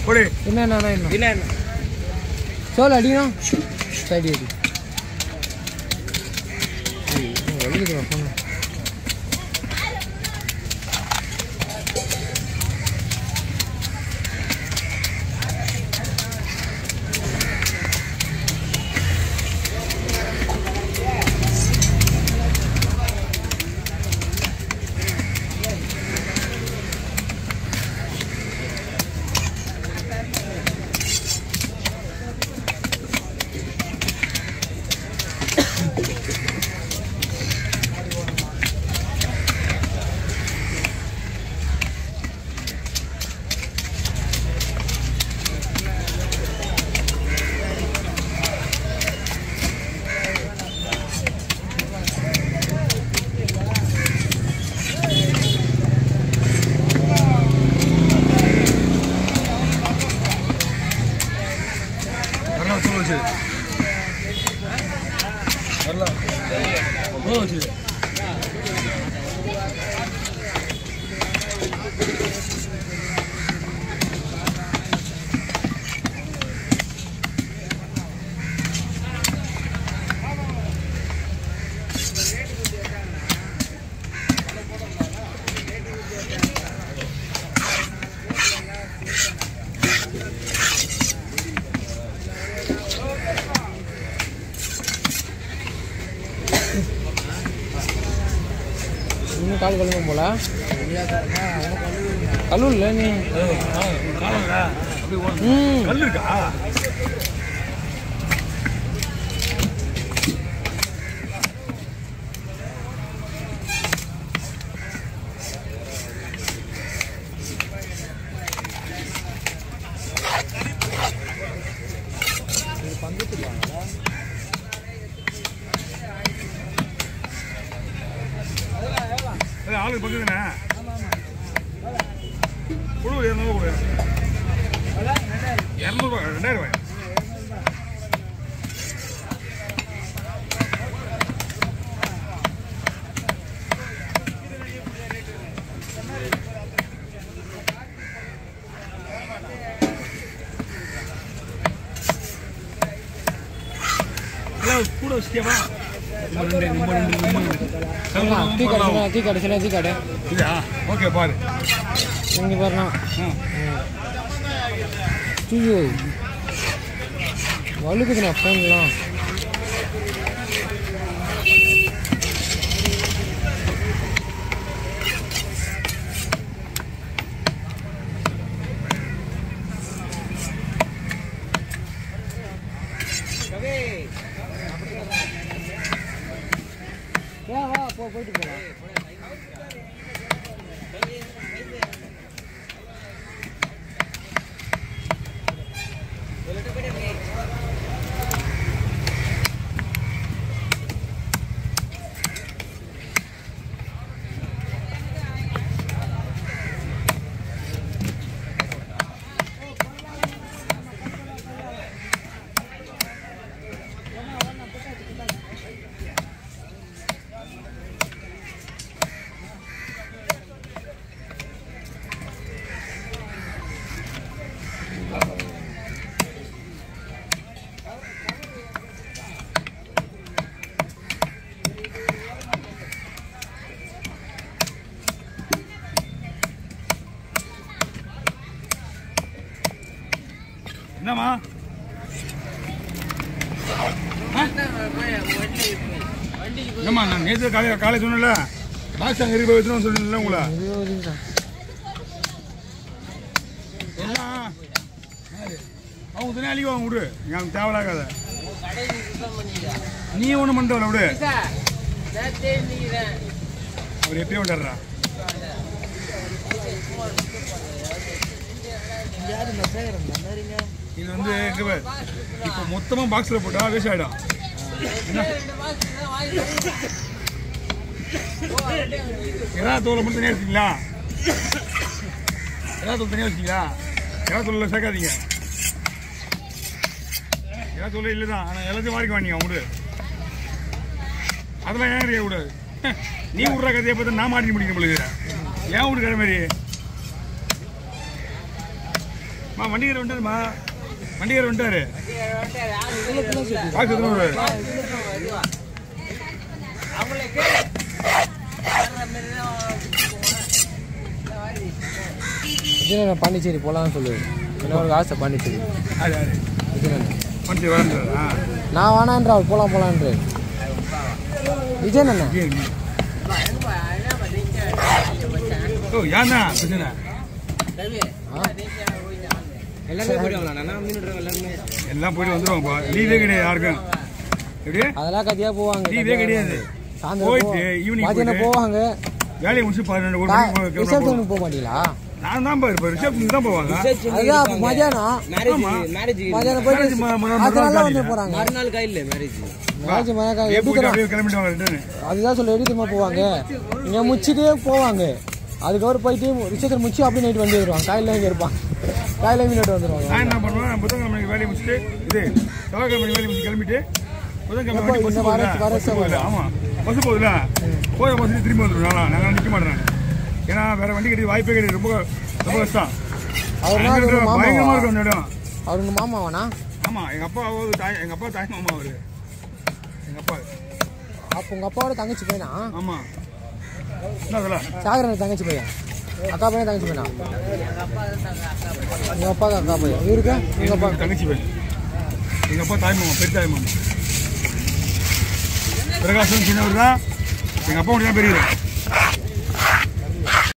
போடு என்ன என்ன என்ன இல்லை சோல் அடிக்கணும் சைடு அடி வலிக்குதுடா ஃபோன் வரலாம் சொல்ல வச்சு வரலாம் சொல்ல வச்சு இன்னும் கால் கழுங்க போல கழுவுல நீ காலங்க அப்படி ஓடு. ம் கல் இருக்கா அது ஆளுக்கு பங்குதுண்ணே குழு இரநூறு கொடு இரநூறுவா ரெண்டாயிரம் ரூபாய் எல்லாம் கூட வச்சிட்டியாப்பா நம்ம ரெண்டு நம்ம ரெண்டு நம்ம ரெண்டு டீ கடை டீ கடை சின்ன டீ கடை இதா ஓகே பாரு இங்கே பாருண்ணா ம் ஐயோ வழுக்குதுண்ணா ஃபோன்லாம் வா வா போ போயிட்டு போலாம் என்னம்மா ஏம்மா நான் நேற்று காலை காலை சொன்னல பாக்ஸ் அங்கே இருக்க வச்சுன்னு சொன்னேன்ல உங்களை இருபதுதான் எல்லாம் யாரு? அவங்க துணி அழிக்க வாங்க விடு எனக்கு தேவையில்லாத நீ ஒன்றும் பண்ணிட்டு விடு அவர் எப்பயும் விட்டுறா இது வந்து இங்க பாரு. இப்போ மொத்தமா பாக்ஸ்ல போட்டா வேஸ்ட் ஆயிடும் என்ன? எறா தோலை மட்டும் தனியாக வச்சிங்களா எறா தோல் தனியாக வச்சிங்களா எறா தோலில் சேர்க்காதீங்க எறா தோல் இல்லை தான் ஆனால் எல்லாத்தையும் வாரிக்க வாங்க விடு அதெல்லாம் ஏன் அறிய கூடாது நீ விட்ற கதையை பார்த்து நான் மாட்டி முடிக்க முடியுது ஏன் விடுக்கிற மாதிரி மா வண்டிகர் வந்துட்டாருமா வண்டிகர் வந்துட்டாரு பாக்ஸ் எத்தனை வருவாரு விஜயநகரம் பாண்டிச்சேரி போகலான்னு சொல்லு என்ன ஒரு ஆசை பாண்டிச்சேரி அது அது விஜயநகரம் வண்டி வரன்றாரு ஆ நான் வேணான்ற அவர் போகலாம் போகலான்ற விஜயன் அண்ணா ஜி ஓ ஏன்னா பிரச்சனை எல்லாருமே போயிடுவாங்களா எல்லாம் போயிட்டு வந்துருவாங்கப்பா லீவே கிடையாது யாருக்கும் எப்படி அதெல்லாம் கத்தியாக போவாங்க லீவே கிடையாது சாயந்தரம் போயிட்டு போ- ஈவினிங் மதியானம் போயிட்டு போவாங்க வேலையை முடிச்சு பதினெண்டு ஒரு மணிக்கு கிளம்புனா போதும். ரிசப்ஷனுக்கு போக மாட்டீங்களா நான் தான் பாரு இப்போ ரிசப்ஷனுக்கு தான் போவாங்க அதுதான் அப்ப மதியானம் ஆமா. மதியானம் போயிட்டு மேரேஜ் ம- ம- அடுத்த நாள் மறுநாள் வந்து காலையில. போறாங்க மறுநாள் கையில் மேரேஜ் மேரேஜ் மதியானம் அப்படியே எப்படி போயிட்டு அப்படியே கிளம்பிட்டு வாங்க ரிட்டர்னு அதுதான் சொல்ல எடுத்துமா போவாங்க இங்க முடிச்சுட்டே போவாங்க அதுக்கப்புறம் போயிட்டு ரிசப்ஷன் முடிச்சு அப்படியே நைட் வண்டி வருவாங்க காலையில் இங்கே இருப்பான் காலையில் இங்கே நைட் வந்துருவாங்க நான் என்ன பண்ணுவேன் புதன்கிழமைக்கு வேலையை முடிச்சுட்டு இது செவ்வாய்க்கிழமைக்கு வேலையை முடிச்சு கிளம்பிட்டு புதன்கிழமை வண்டி பஸ் இந்த போகுதுல வாரம் வர பஸ் போகுதுல ஆமா பஸ் போகுதுல போய் பஸ் திரும்பி வந்துடுவேன் நாங்கள் நிற்க மாட்டேன் நானு. ஏன்னா வேற வண்டி கிடையாது வாய்ப்பே கிடையாது ரொம்ப ரொம்ப கஷ்டம் அவர்னா அது ஒரு பயங்கரமா மாமாவா இருக்கும் அந்த இடம் அவர் உங்க மாமாவானா ஆமா எங்க அப்பா ஒரு தாய் எங்க அப்பா தாய் மாமா அவரு எங்க அப்பா அப்போ உங்க அப்பாவோட தங்கச்சி பையனா ஆமா என்ன அதெல்லாம் சாகரன் தங்கச்சி பையன் அக்கா பையன் தங்கச்சி பையனா உங்க அப்பாவுக்கு அக்கா பையன் இவருக்கு உங்க அப்பா எங்க தங்கச்சி பையன் எங்க அப்பா தாய் மாமா பெரிய தாய் மாமா பிரகாசம் சின்னவர் தான் எங்க அப்பா மட்டும் தான் பெரியவர்